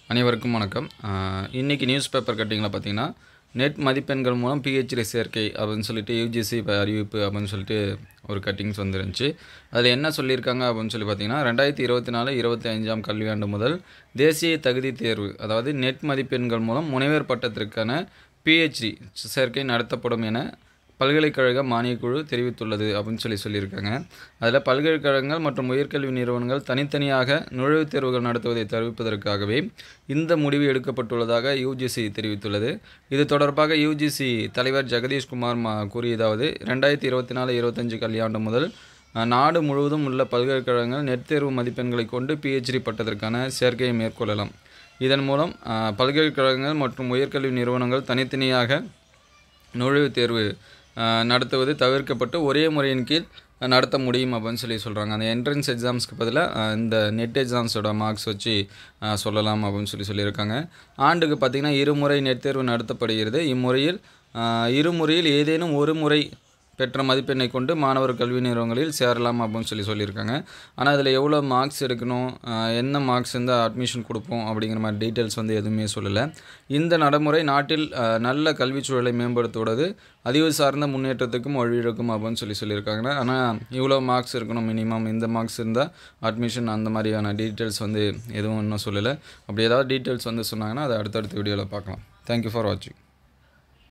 அனைவருக்கும் வணக்கம் இன்றைக்கி நியூஸ் பேப்பர் கட்டிங்கில் பார்த்தீங்கன்னா நெட் மதிப்பெண்கள் மூலம் பிஹெச்டி சேர்க்கை அப்படின்னு சொல்லிட்டு யூஜிசி அறிவிப்பு அப்படின்னு சொல்லிட்டு ஒரு கட்டிங்ஸ் வந்துருந்துச்சு அதில் என்ன சொல்லியிருக்காங்க அப்படின்னு சொல்லி பார்த்தீங்கன்னா ரெண்டாயிரத்தி இருபத்தி நாலு இருபத்தி அஞ்சாம் கல்வியாண்டு முதல் தேசிய தகுதி தேர்வு அதாவது நெட் மதிப்பெண்கள் மூலம் முனைவர் பட்டத்திற்கான பிஹெச்டி சேர்க்கை நடத்தப்படும் என பல்கலைக்கழக மானியக்குழு தெரிவித்துள்ளது அப்படின்னு சொல்லி சொல்லியிருக்காங்க அதில் பல்கலைக்கழகங்கள் மற்றும் உயர்கல்வி நிறுவனங்கள் தனித்தனியாக நுழைவுத் தேர்வுகள் நடத்துவதை தவிர்ப்பதற்காகவே இந்த முடிவு எடுக்கப்பட்டுள்ளதாக யூஜிசி தெரிவித்துள்ளது இது தொடர்பாக யூஜிசி தலைவர் ஜெகதீஷ்குமார் மா கூறியதாவது ரெண்டாயிரத்தி இருபத்தி நாலு இருபத்தஞ்சு கல்வியாண்டு முதல் அஹ், நாடு முழுவதும் உள்ள பல்கலைக்கழகங்கள் நெட் தேர்வு மதிப்பெண்களை கொண்டு பிஹெச்டி பட்டத்திற்கான சேர்க்கையை மேற்கொள்ளலாம் இதன் மூலம் அஹ், பல்கலைக்கழகங்கள் மற்றும் உயர்கல்வி நிறுவனங்கள் தனித்தனியாக நுழைவுத் தேர்வு அஹ், நடத்துவது தவிர்க்கப்பட்டு ஒரே முறையின் கீழ் அஹ், நடத்த முடியும் அப்படின்னு சொல்லி சொல்கிறாங்க அந்த என்ட்ரன்ஸ் எக்ஸாம்ஸ்க்கு பதிலாக இந்த நெட் எக்ஸாம்ஸோட மார்க்ஸ் வச்சு அஹ், சொல்லலாம் அப்படின்னு சொல்லி சொல்லியிருக்காங்க ஆண்டுக்கு பார்த்திங்கன்னா இருமுறை நெட் தேர்வு நடத்தப்படுகிறது இம்முறையில் அஹ், இருமுறையில் ஏதேனும் ஒரு முறை பெற்ற மதிப்பெண்ணை கொண்டு மாணவர் கல்வி நிறுவனங்களில் சேரலாம் அப்படின்னு சொல்லி சொல்லியிருக்காங்க ஆனால் அதில் எவ்வளோ மார்க்ஸ் எடுக்கணும் ஆஹ் என்ன மார்க்ஸ் இருந்தால் அட்மிஷன் கொடுப்போம் அப்படிங்கிற மாதிரி டீட்டெயில்ஸ் வந்து எதுவுமே சொல்லலை இந்த நடைமுறை நாட்டில் ஆஹ் நல்ல கல்விச் சூழலை மேம்படுத்துவது அறிவு சார்ந்த முன்னேற்றத்துக்கும் வழிவகுக்கும் அப்படின்னு சொல்லி சொல்லியிருக்காங்க ஆனால் இவ்வளோ மார்க்ஸ் இருக்கணும் மினிமம் இந்த மார்க்ஸ் இருந்தால் அட்மிஷன் அந்த மாதிரியான டீட்டெயில்ஸ் வந்து எதுவும் இன்னும் சொல்லலை அப்படி ஏதாவது டீட்டெயில்ஸ் வந்து சொன்னாங்கன்னா அதை அடுத்தடுத்த வீடியோவில் பார்க்கலாம் தேங்க்யூ ஃபார் வாட்சிங்